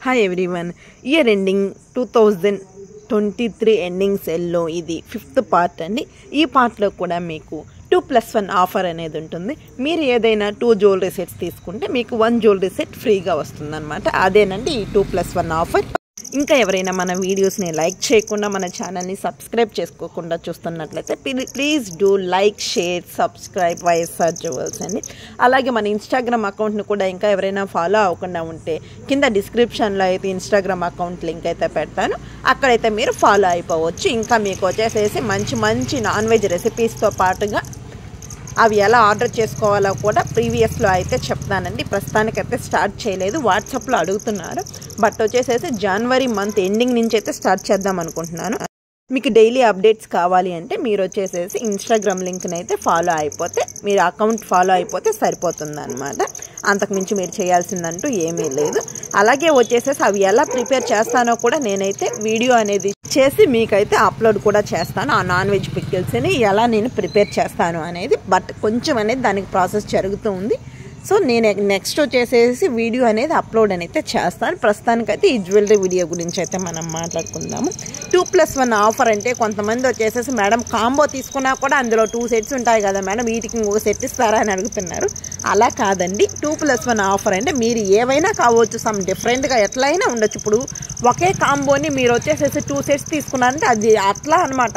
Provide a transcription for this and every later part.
hi everyone year ending two thousand twenty three ending సెల్లో ఇది fifth part అండి ఈ పార్ట్లో కూడా మీకు టూ ప్లస్ వన్ ఆఫర్ అనేది ఉంటుంది మీరు ఏదైనా టూ జ్యువెలరీ సెట్స్ తీసుకుంటే మీకు వన్ జ్యువెలరీ సెట్ ఫ్రీగా వస్తుందన్నమాట అదేనండి ఈ టూ ప్లస్ వన్ ఆఫర్ ఇంకా ఎవరైనా మన వీడియోస్ని లైక్ చేయకుండా మన ఛానల్ని సబ్స్క్రైబ్ చేసుకోకుండా చూస్తున్నట్లయితే please do like share subscribe YSR jewels అండి అలాగే మన ఇన్స్టాగ్రామ్ అకౌంట్ని కూడా ఇంకా ఎవరైనా ఫాలో అవ్వకుండా ఉంటే కింద డిస్క్రిప్షన్లో అయితే ఇన్స్టాగ్రామ్ అకౌంట్ లింక్ అయితే పెడతాను అక్కడైతే మీరు ఫాలో అయిపోవచ్చు ఇంకా మీకు వచ్చేసేసి మంచి మంచి నాన్ వెజ్ రెసిపీస్తో పాటుగా అవి ఎలా ఆర్డర్ చేసుకోవాలో కూడా ప్రీవియస్లో అయితే చెప్తానండి ప్రస్తుతానికైతే స్టార్ట్ చేయలేదు వాట్సాప్లో అడుగుతున్నారు బట్ వచ్చేసేసి జనవరి మంత్ ఎండింగ్ నుంచి అయితే స్టార్ట్ చేద్దాం అనుకుంటున్నాను మీకు డైలీ అప్డేట్స్ కావాలి అంటే మీరు వచ్చేసేసి ఇన్స్టాగ్రామ్ లింక్ని అయితే ఫాలో అయిపోతే మీరు అకౌంట్ ఫాలో అయిపోతే సరిపోతుంది అనమాట అంతకుమించి మీరు చేయాల్సిందంటూ ఏమీ లేదు అలాగే వచ్చేసేసి అవి ఎలా ప్రిపేర్ చేస్తానో కూడా నేనైతే వీడియో అనేది చేసి మీకైతే అప్లోడ్ కూడా చేస్తాను ఆ నాన్ వెజ్ పిక్కిల్స్ని ఎలా నేను ప్రిపేర్ చేస్తాను అనేది బట్ కొంచెం అనేది దానికి ప్రాసెస్ జరుగుతూ ఉంది సో నేను నెక్స్ట్ వచ్చేసేసి వీడియో అనేది అప్లోడ్ అయితే చేస్తాను ప్రస్తుతానికైతే ఈ జ్యువెలరీ వీడియో గురించి అయితే మనం మాట్లాడుకుందాము టూ ప్లస్ వన్ ఆఫర్ అంటే కొంతమంది వచ్చేసేసి మేడం కాంబో తీసుకున్నా కూడా అందులో టూ సెట్స్ ఉంటాయి కదా మేడం వీటికి ఇంకొక సెట్ ఇస్తారా అని అడుగుతున్నారు అలా కాదండి టూ ప్లస్ వన్ ఆఫర్ అంటే మీరు ఏవైనా కావచ్చు సమ్ డిఫరెంట్గా ఎట్లయినా ఉండొచ్చు ఇప్పుడు ఒకే కాంబోని మీరు వచ్చేసేసి టూ సెట్స్ తీసుకున్నారంటే అది అట్లా అనమాట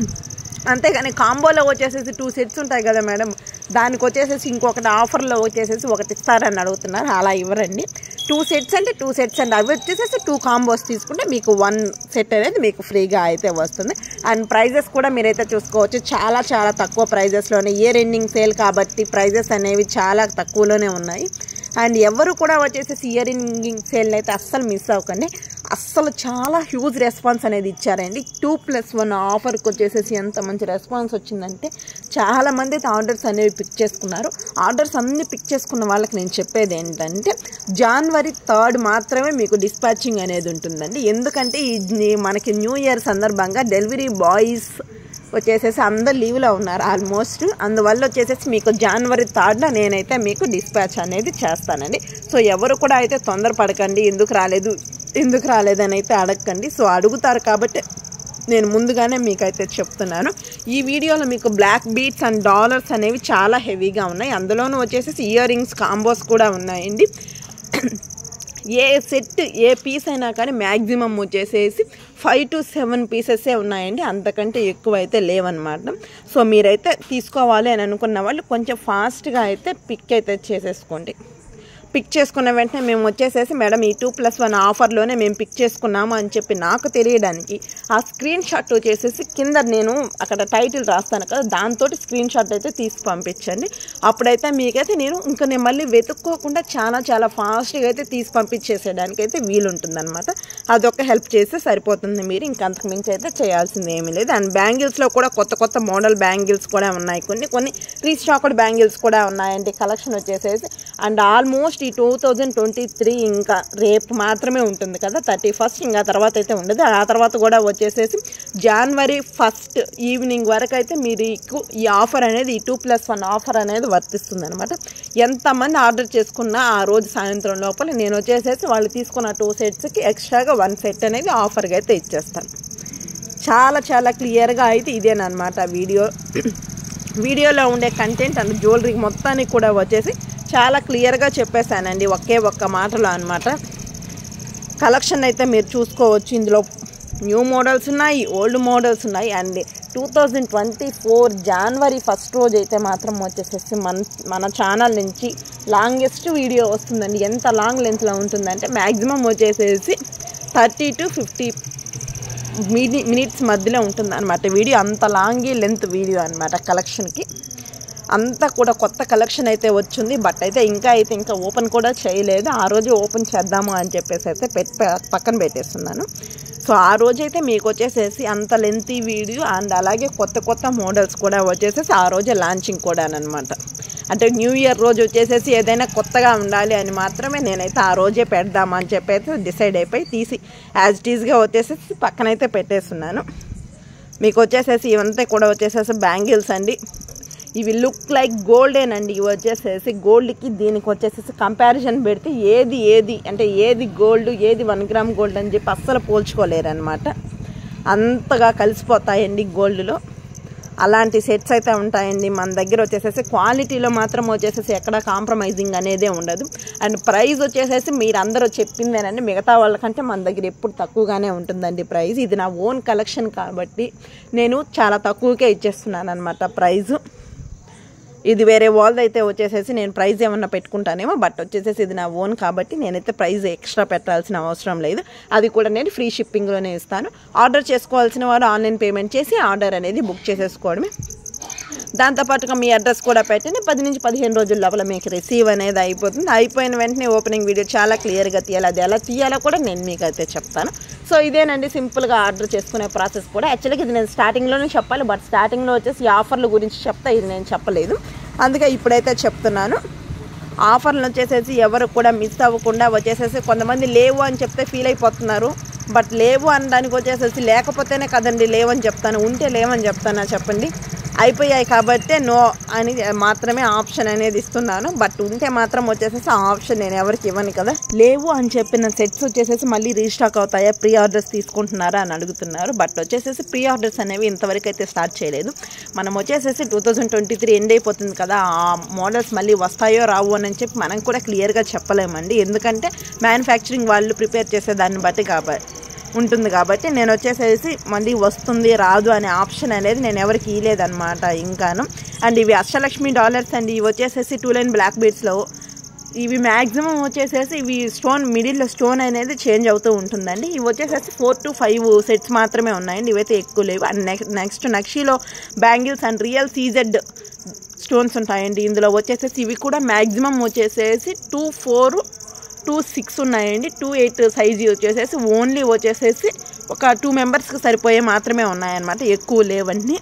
అంతేగాని కాంబోలో వచ్చేసేసి టూ సెట్స్ ఉంటాయి కదా మేడం దానికి వచ్చేసేసి ఇంకొకటి ఆఫర్లో వచ్చేసేసి ఒకటి ఇస్తారని అడుగుతున్నారు అలా ఇవ్వరండి టూ సెట్స్ అంటే టూ సెట్స్ అండి అవి వచ్చేసేసి టూ కాంబోస్ తీసుకుంటే మీకు వన్ సెట్ అనేది మీకు ఫ్రీగా అయితే వస్తుంది అండ్ ప్రైజెస్ కూడా మీరైతే చూసుకోవచ్చు చాలా చాలా తక్కువ ప్రైజెస్లోనే ఇయర్ ఎండింగ్ సేల్ కాబట్టి ప్రైజెస్ అనేవి చాలా తక్కువలోనే ఉన్నాయి అండ్ ఎవరు కూడా వచ్చేసేసి ఇయర్ ఎండింగ్ సేల్ అయితే అస్సలు మిస్ అవ్వకండి అస్సలు చాలా హ్యూజ్ రెస్పాన్స్ అనేది ఇచ్చారండి టూ ప్లస్ వన్ ఆఫర్కి వచ్చేసేసి ఎంత మంచి రెస్పాన్స్ వచ్చిందంటే చాలామంది అయితే ఆర్డర్స్ అనేవి పిక్ చేసుకున్నారు ఆర్డర్స్ అన్ని పిక్ చేసుకున్న వాళ్ళకి నేను చెప్పేది ఏంటంటే జనవరి థర్డ్ మాత్రమే మీకు డిస్పాచింగ్ అనేది ఉంటుందండి ఎందుకంటే ఈ మనకి న్యూ ఇయర్ సందర్భంగా డెలివరీ బాయ్స్ వచ్చేసేసి అందరు లీవ్లో ఉన్నారు ఆల్మోస్ట్ అందువల్ల వచ్చేసేసి మీకు జనవరి థర్డ్న నేనైతే మీకు డిస్పాచ్ అనేది చేస్తానండి సో ఎవరు కూడా అయితే తొందరపడకండి ఎందుకు రాలేదు ఎందుకు రాలేదని అయితే అడగకండి సో అడుగుతారు కాబట్టి నేను ముందుగానే మీకైతే చెప్తున్నాను ఈ వీడియోలో మీకు బ్లాక్ బీట్స్ అండ్ డాలర్స్ అనేవి చాలా హెవీగా ఉన్నాయి అందులోనూ వచ్చేసేసి ఇయర్ రింగ్స్ కాంబోస్ కూడా ఉన్నాయండి ఏ సెట్ ఏ పీస్ అయినా కానీ మ్యాక్సిమం వచ్చేసేసి ఫైవ్ టు సెవెన్ పీసెసే ఉన్నాయండి అంతకంటే ఎక్కువ అయితే లేవన్నమాట సో మీరైతే తీసుకోవాలి అని అనుకున్న వాళ్ళు కొంచెం ఫాస్ట్గా అయితే పిక్ అయితే చేసేసుకోండి పిక్ చేసుకున్న వెంటనే మేము వచ్చేసేసి మేడం ఈ టూ ప్లస్ వన్ ఆఫర్లోనే మేము పిక్ చేసుకున్నాము అని చెప్పి నాకు తెలియడానికి ఆ స్క్రీన్ షాట్ వచ్చేసేసి కింద నేను అక్కడ టైటిల్ రాస్తాను కదా దాంతో స్క్రీన్ షాట్ అయితే తీసి పంపించండి అప్పుడైతే మీకైతే నేను ఇంకా నేను మళ్ళీ వెతుక్కోకుండా చాలా చాలా ఫాస్ట్గా అయితే తీసి పంపించేసేయడానికి అయితే వీలుంటుందన్నమాట అదొక హెల్ప్ చేస్తే సరిపోతుంది మీరు ఇంకంతకు మించి అయితే చేయాల్సింది ఏమీ లేదు అండ్ బ్యాంగిల్స్లో కూడా కొత్త కొత్త మోడల్ బ్యాంగిల్స్ కూడా ఉన్నాయి కొన్ని కొన్ని రీస్టాక్డ్ బ్యాంగిల్స్ కూడా ఉన్నాయండి కలెక్షన్ వచ్చేసేసి అండ్ ఆల్మోస్ట్ ఈ టూ థౌజండ్ ట్వంటీ త్రీ ఇంకా రేపు మాత్రమే ఉంటుంది కదా థర్టీ ఫస్ట్ ఇంకా తర్వాత అయితే ఉండదు ఆ తర్వాత కూడా వచ్చేసేసి జనవరి ఫస్ట్ ఈవినింగ్ వరకు అయితే మీరు ఈ ఆఫర్ అనేది ఈ టూ ప్లస్ వన్ ఆఫర్ అనేది వర్తిస్తుంది అనమాట ఎంతమంది ఆర్డర్ చేసుకున్నా ఆ రోజు సాయంత్రం లోపల నేను వచ్చేసేసి వాళ్ళు తీసుకున్న టూ సెట్స్కి ఎక్స్ట్రాగా వన్ సెట్ అనేది ఆఫర్గా అయితే ఇచ్చేస్తాను చాలా చాలా క్లియర్గా అయితే ఇదేనమాట వీడియో వీడియోలో ఉండే కంటెంట్ అండ్ జ్యువెలరీ మొత్తానికి కూడా వచ్చేసి చాలా క్లియర్గా చెప్పేశానండి ఒకే ఒక్క మాటలో అనమాట కలెక్షన్ అయితే మీరు చూసుకోవచ్చు ఇందులో న్యూ మోడల్స్ ఉన్నాయి ఓల్డ్ మోడల్స్ ఉన్నాయి and two thousand twenty four January first రోజు అయితే మాత్రం వచ్చేసేసి మన మన ఛానల్ నుంచి లాంగెస్ట్ వీడియో వస్తుందండి ఎంత లాంగ్ లెంత్లో ఉంటుందంటే మ్యాక్సిమం వచ్చేసేసి thirty to fifty mini minutes మధ్యలో ఉంటుంది అనమాట వీడియో అంత లాంగ్ లెంత్ వీడియో అనమాట కలెక్షన్కి అంతా కూడా కొత్త కలెక్షన్ అయితే వచ్చింది బట్ అయితే ఇంకా అయితే ఇంకా ఓపెన్ కూడా చేయలేదు ఆ రోజు ఓపెన్ చేద్దాము అని చెప్పేసి అయితే పెట్ పక్కన పెట్టేస్తున్నాను సో ఆ రోజైతే మీకు వచ్చేసేసి అంత లెంతీ వీడియో అండ్ అలాగే కొత్త కొత్త మోడల్స్ కూడా వచ్చేసేసి ఆ రోజే లాంచింగ్ కూడా అనమాట అంటే న్యూ ఇయర్ రోజు వచ్చేసేసి ఏదైనా కొత్తగా ఉండాలి అని మాత్రమే నేనైతే ఆ రోజే పెడదామని చెప్పి అయితే డిసైడ్ అయిపోయి తీసి యాజ్ టీజ్గా వచ్చేసేసి పక్కనైతే పెట్టేస్తున్నాను మీకు వచ్చేసేసి ఇవంతా కూడా వచ్చేసేసి బ్యాంగిల్స్ అండి ఇవి లుక్ లైక్ గోల్డేనండి ఇవి వచ్చేసేసి గోల్డ్కి దీనికి వచ్చేసేసి కంపారిజన్ పెడితే ఏది ఏది అంటే ఏది గోల్డ్ ఏది వన్ గ్రామ్ గోల్డ్ అని చెప్పి అస్సలు పోల్చుకోలేరు అనమాట అంతగా కలిసిపోతాయండి గోల్డ్లో అలాంటి సెట్స్ అయితే ఉంటాయండి మన దగ్గర వచ్చేసేసి క్వాలిటీలో మాత్రం వచ్చేసేసి ఎక్కడ కాంప్రమైజింగ్ అనేదే ఉండదు అండ్ ప్రైస్ వచ్చేసేసి మీరు అందరూ చెప్పిందేనండి మిగతా వాళ్ళకంటే మన దగ్గర ఎప్పుడు తక్కువగానే ఉంటుందండి ప్రైస్ ఇది నా ఓన్ కలెక్షన్ కాబట్టి నేను చాలా తక్కువకే ఇచ్చేస్తున్నాను అనమాట ప్రైజు ఇది వేరే వాళ్ళది అయితే వచ్చేసేసి నేను ప్రైస్ ఏమన్నా పెట్టుకుంటానేమో బట్ వచ్చేసేసి ఇది నా ఓన్ కాబట్టి నేనైతే ప్రైస్ ఎక్స్ట్రా పెట్టాల్సిన అవసరం లేదు అది కూడా నేను ఫ్రీ షిప్పింగ్లోనే ఇస్తాను ఆర్డర్ చేసుకోవాల్సిన వారు ఆన్లైన్ పేమెంట్ చేసి ఆర్డర్ అనేది బుక్ చేసేసుకోవడమే దాంతోపాటుగా మీ అడ్రస్ కూడా పెట్టండి పది నుంచి పదిహేను రోజుల లోపల మీకు రిసీవ్ అనేది అయిపోతుంది అయిపోయిన వెంటనే ఓపెనింగ్ వీడియో చాలా క్లియర్గా తీయాలి అది ఎలా తీయాలో కూడా నేను మీకు అయితే చెప్తాను సో ఇదేనండి సింపుల్గా ఆర్డర్ చేసుకునే ప్రాసెస్ కూడా యాక్చువల్గా ఇది నేను స్టార్టింగ్లోనే చెప్పాలి బట్ స్టార్టింగ్లో వచ్చేసి ఈ ఆఫర్ల గురించి చెప్తా ఇది నేను చెప్పలేదు అందుకే ఇప్పుడైతే చెప్తున్నాను ఆఫర్లు వచ్చేసేసి ఎవరు కూడా మిస్ అవ్వకుండా వచ్చేసేసి కొంతమంది లేవు అని చెప్తే ఫీల్ అయిపోతున్నారు బట్ లేవు అనడానికి వచ్చేసేసి లేకపోతేనే కదండి లేవని చెప్తాను ఉంటే లేవని చెప్తానా చెప్పండి అయిపోయాయి కాబట్టి నో అని మాత్రమే ఆప్షన్ అనేది ఇస్తున్నాను బట్ ఉంటే మాత్రం వచ్చేసేసి ఆ ఆప్షన్ నేను ఎవరికి ఇవ్వను కదా లేవు అని చెప్పిన సెట్స్ వచ్చేసేసి మళ్ళీ రీస్టాక్ అవుతాయా ప్రీ ఆర్డర్స్ తీసుకుంటున్నారా అని అడుగుతున్నారు బట్ వచ్చేసేసి ప్రీ ఆర్డర్స్ అనేవి ఇంతవరకు అయితే స్టార్ట్ చేయలేదు మనం వచ్చేసేసి two thousand twenty three end అయిపోతుంది కదా ఆ మోడల్స్ మళ్ళీ వస్తాయో రావు అని చెప్పి మనం కూడా క్లియర్గా చెప్పలేమండి ఎందుకంటే మ్యానుఫ్యాక్చరింగ్ వాళ్ళు ప్రిపేర్ చేసే దాన్ని బట్టి కాబట్టి ఉంటుంది కాబట్టి నేను వచ్చేసేసి మళ్ళీ వస్తుంది రాదు అనే ఆప్షన్ అనేది నేను ఎవరికి ఇవ్వలేదన్నమాట ఇంకాను అండ్ ఇవి అష్టలక్ష్మి డాలర్స్ అండ్ ఇవి వచ్చేసేసి టూ లైన్ బ్లాక్ బీడ్స్లో ఇవి మ్యాక్సిమం వచ్చేసేసి ఇవి స్టోన్ మిడిల్లో స్టోన్ అనేది చేంజ్ అవుతూ ఉంటుందండి ఇవి వచ్చేసేసి ఫోర్ టు ఫైవ్ సెట్స్ మాత్రమే ఉన్నాయండి ఇవైతే ఎక్కువ లేవు అండ్ నెక్స్ట్ నెక్స్ట్ నక్షిలో bangles and real CZ stones ఉంటాయండి ఇందులో వచ్చేసేసి ఇవి కూడా మ్యాక్సిమం వచ్చేసేసి టూ ఫోర్ టూ సిక్స్ ఉన్నాయండి టూ ఎయిట్ సైజు వచ్చేసేసి ఓన్లీ వచ్చేసేసి ఒక టూ మెంబర్స్కి సరిపోయే మాత్రమే ఉన్నాయన్నమాట ఎక్కువ లేవన్నీ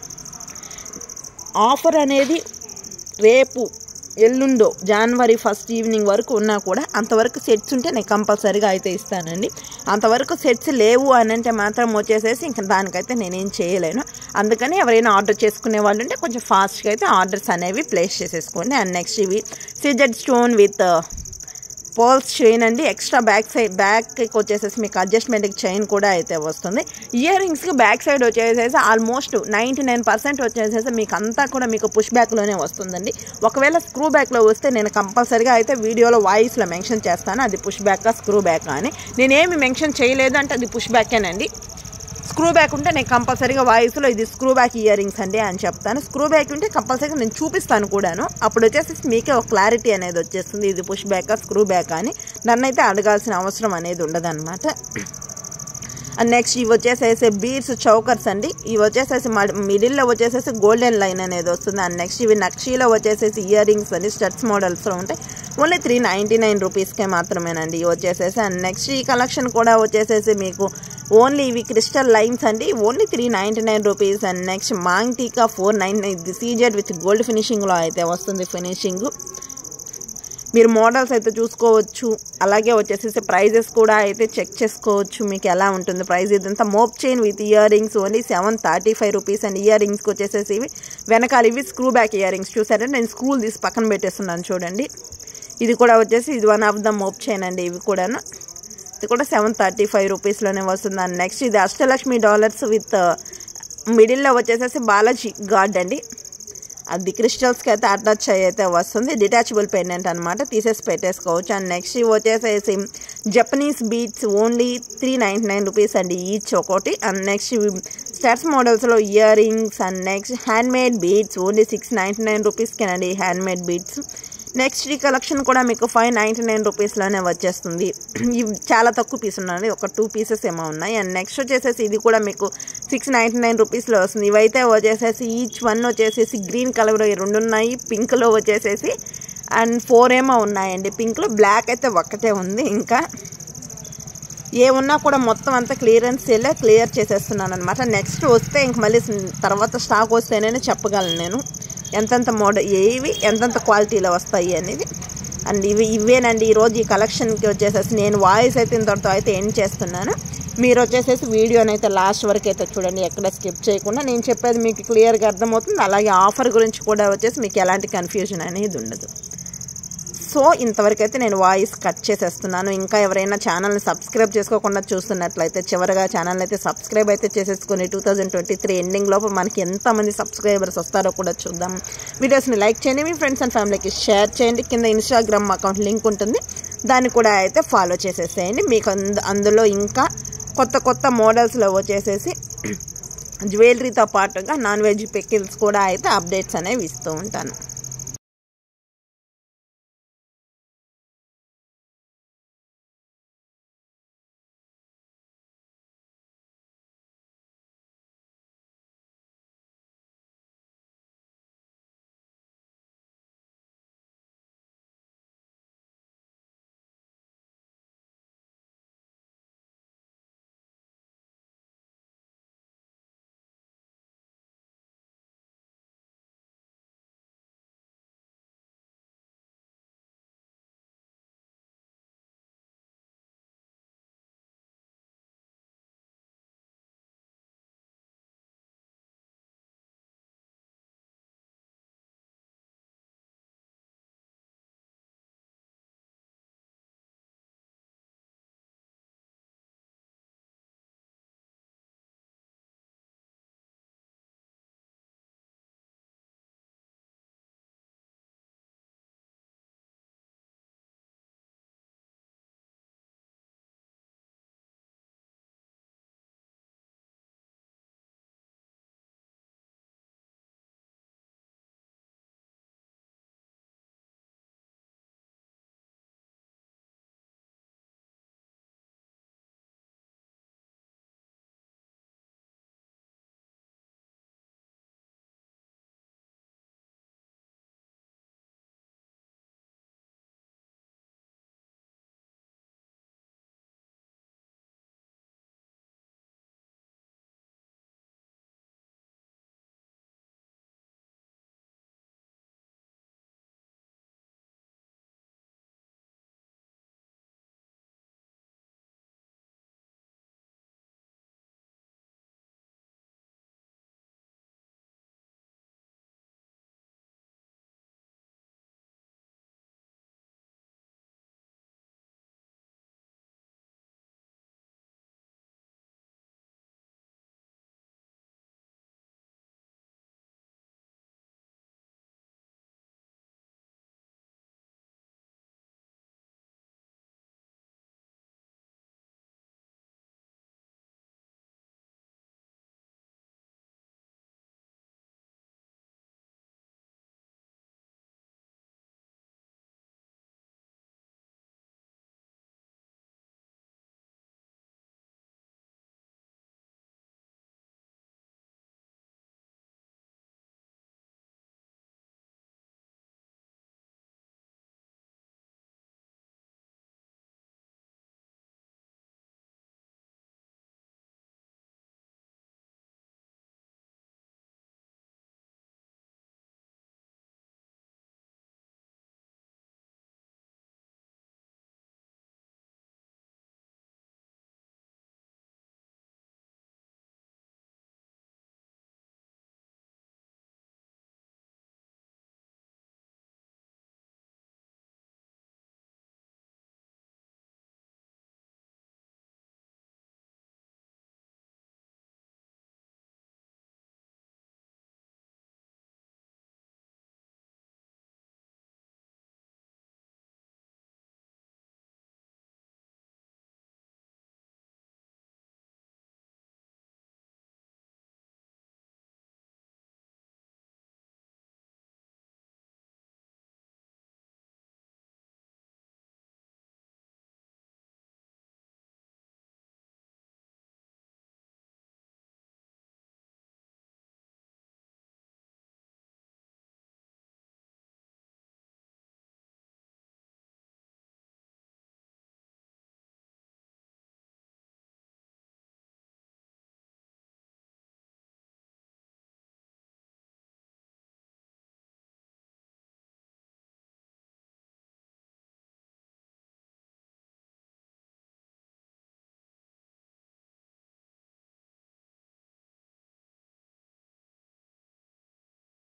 ఆఫర్ అనేది రేపు ఎల్లుండో జనవరి ఫస్ట్ ఈవినింగ్ వరకు ఉన్నా కూడా అంతవరకు సెట్స్ ఉంటే నేను కంపల్సరీగా అయితే ఇస్తానండి అంతవరకు సెట్స్ లేవు అని అంటే మాత్రం వచ్చేసేసి ఇంకా దానికైతే నేనేం చేయలేను అందుకని ఎవరైనా ఆర్డర్ చేసుకునే వాళ్ళు ఉంటే కొంచెం ఫాస్ట్గా అయితే ఆర్డర్స్ అనేవి ప్లేస్ చేసేసుకోండి అండ్ నెక్స్ట్ ఇవి CZ stone with poles chain అండి ఎక్స్ట్రా బ్యాక్ సైడ్ బ్యాక్కి వచ్చేసేసి మీకు అడ్జస్ట్మెంట్కి చైన్ కూడా అయితే వస్తుంది ఇయర్ రింగ్స్కి బ్యాక్ సైడ్ వచ్చేసేసి ఆల్మోస్ట్ నైంటీ నైన్ పర్సెంట్ వచ్చేసేసి మీకు అంతా కూడా మీకు పుష్ బ్యాక్లోనే వస్తుందండి ఒకవేళ స్క్రూ బ్యాక్లో వస్తే నేను కంపల్సరీగా అయితే వీడియోలో వాయిస్లో మెన్షన్ చేస్తాను అది పుష్ బ్యాక్ స్క్రూ బ్యాక్ అని నేనేమి మెన్షన్ చేయలేదు అంటే అది పుష్ బ్యాకేనండి స్క్రూ బ్యాక్ ఉంటే నేను కంపల్సరీగా వాయిస్లో ఇది స్క్రూ బ్యాక్ ఇయర్ రింగ్స్ అండి అని చెప్తాను స్క్రూ బ్యాక్ ఉంటే కంపల్సరీగా నేను చూపిస్తాను కూడాను అప్పుడు వచ్చేసి మీకే ఒక క్లారిటీ అనేది వచ్చేస్తుంది ఇది పుష్ బ్యాక్ స్క్రూ బ్యాక్ అని నన్నైతే అడగాల్సిన అవసరం అనేది ఉండదన్నమాట అండ్ నెక్స్ట్ ఇవి వచ్చేసేసి బీడ్స్ చౌకర్స్ అండి ఇవి వచ్చేసేసి మిడిల్లో వచ్చేసేసి గోల్డెన్ లైన్ అనేది వస్తుంది అండ్ నెక్స్ట్ ఇవి నక్షీలో వచ్చేసేసి ఇయర్ రింగ్స్ అండి స్టడ్స్ మోడల్స్లో ఉంటాయి ఓన్లీ త్రీ నైంటీ నైన్ రూపీస్కే మాత్రమేనండి ఇవి వచ్చేసేసి అండ్ నెక్స్ట్ ఈ కలెక్షన్ కూడా వచ్చేసేసి మీకు ఓన్లీ ఇవి క్రిస్టల్ లైన్స్ అండి only three ninety nine rupees and next maang tikka four nine ఇది సీజెడ్ విత్ గోల్డ్ ఫినిషింగ్లో అయితే వస్తుంది ఫినిషింగ్ మీరు మోడల్స్ అయితే చూసుకోవచ్చు అలాగే వచ్చేసేసి ప్రైజెస్ కూడా అయితే చెక్ చేసుకోవచ్చు మీకు ఎలా ఉంటుంది ప్రైస్ ఇదంతా mop chain with ear rings only seven thirty five rupees and ear రింగ్స్కి వచ్చేసేసి ఇవి వెనకాల ఇవి స్క్రూ బ్యాక్ ఇయర్ రింగ్స్ చూసారంటే నేను స్క్రూలు తీసి పక్కన పెట్టేస్తున్నాను చూడండి ఇది కూడా వచ్చేసి ఇది one of the mop chain అండి ఇవి కూడాను ఇది కూడా సెవెన్ థర్టీ ఫైవ్ రూపీస్లోనే వస్తుంది అండ్ నెక్స్ట్ ఇది అష్టలక్ష్మి డాలర్స్ విత్ మిడిల్లో వచ్చేసేసి బాలాజీ గార్డ్ అండి అది క్రిస్టల్స్కి అయితే అటాచ్ అయితే వస్తుంది డిటాచబుల్ పెండెంట్ అనమాట తీసేసి పెట్టేసుకోవచ్చు అండ్ నెక్స్ట్ ఇవి వచ్చేసేసి Japanese beads only three ninety nine rupees అండి ఈచ్ ఒకటి అండ్ నెక్స్ట్ ఇవి స్టార్స్ మోడల్స్లో ear rings and next hand made beads only six ninety nine రూపీస్కేనండి హ్యాండ్ మేడ్ బీట్స్ నెక్స్ట్ ఈ కలెక్షన్ కూడా మీకు ఫైవ్ నైంటీ నైన్ రూపీస్లోనే వచ్చేస్తుంది ఇవి చాలా తక్కువ పీస్ ఉన్నాయి ఒక టూ పీసెస్ ఏమో ఉన్నాయి అండ్ నెక్స్ట్ వచ్చేసేసి ఇది కూడా మీకు సిక్స్ నైంటీ నైన్ రూపీస్లో వస్తుంది ఇవైతే వచ్చేసేసి ఈచ్ వన్ వచ్చేసేసి గ్రీన్ కలర్ రెండు ఉన్నాయి పింక్లో వచ్చేసేసి అండ్ ఫోర్ ఏమో ఉన్నాయండి పింక్లో బ్లాక్ అయితే ఒక్కటే ఉంది ఇంకా ఏ ఉన్నా కూడా మొత్తం అంతా క్లియరెన్స్ వెళ్ళే క్లియర్ చేసేస్తున్నాను అనమాట నెక్స్ట్ వస్తే ఇంక మళ్ళీ తర్వాత స్టాక్ వస్తేనే చెప్పగలను నేను ఎంతెంత మోడల్ ఏవి ఎంతెంత క్వాలిటీలో వస్తాయి అనేది అండ్ ఇవి ఇవేనండి ఈరోజు ఈ కలెక్షన్కి వచ్చేసేసి నేను వాయిస్ అయితే ఇంతటితో అయితే ఎండ్ చేస్తున్నాను మీరు వచ్చేసేసి వీడియోని అయితే లాస్ట్ వరకు అయితే చూడండి ఎక్కడ స్కిప్ చేయకుండా నేను చెప్పేది మీకు క్లియర్గా అర్థమవుతుంది అలాగే ఆఫర్ గురించి కూడా వచ్చేసి మీకు ఎలాంటి కన్ఫ్యూజన్ అనేది ఉండదు సో ఇంతవరకు అయితే నేను వాయిస్ కట్ చేసేస్తున్నాను ఇంకా ఎవరైనా ఛానల్ని సబ్స్క్రైబ్ చేసుకోకుండా చూస్తున్నట్లయితే చివరిగా ఛానల్ అయితే సబ్స్క్రైబ్ అయితే చేసేసుకొని two thousand twenty three ending లోపు మనకి ఎంతమంది సబ్స్క్రైబర్స్ వస్తారో కూడా చూద్దాం వీడియోస్ని లైక్ చేయండి మీ ఫ్రెండ్స్ అండ్ ఫ్యామిలీకి షేర్ చేయండి కింద ఇన్స్టాగ్రామ్ అకౌంట్ లింక్ ఉంటుంది దాన్ని కూడా అయితే ఫాలో చేసేసేయండి మీకు అంద- అందులో ఇంకా కొత్త కొత్త మోడల్స్లో వచ్చేసేసి జ్యువెలరీతో పాటుగా నాన్ వెజ్ పికిల్స్ కూడా అయితే అప్డేట్స్ అనేవి ఇస్తూ ఉంటాను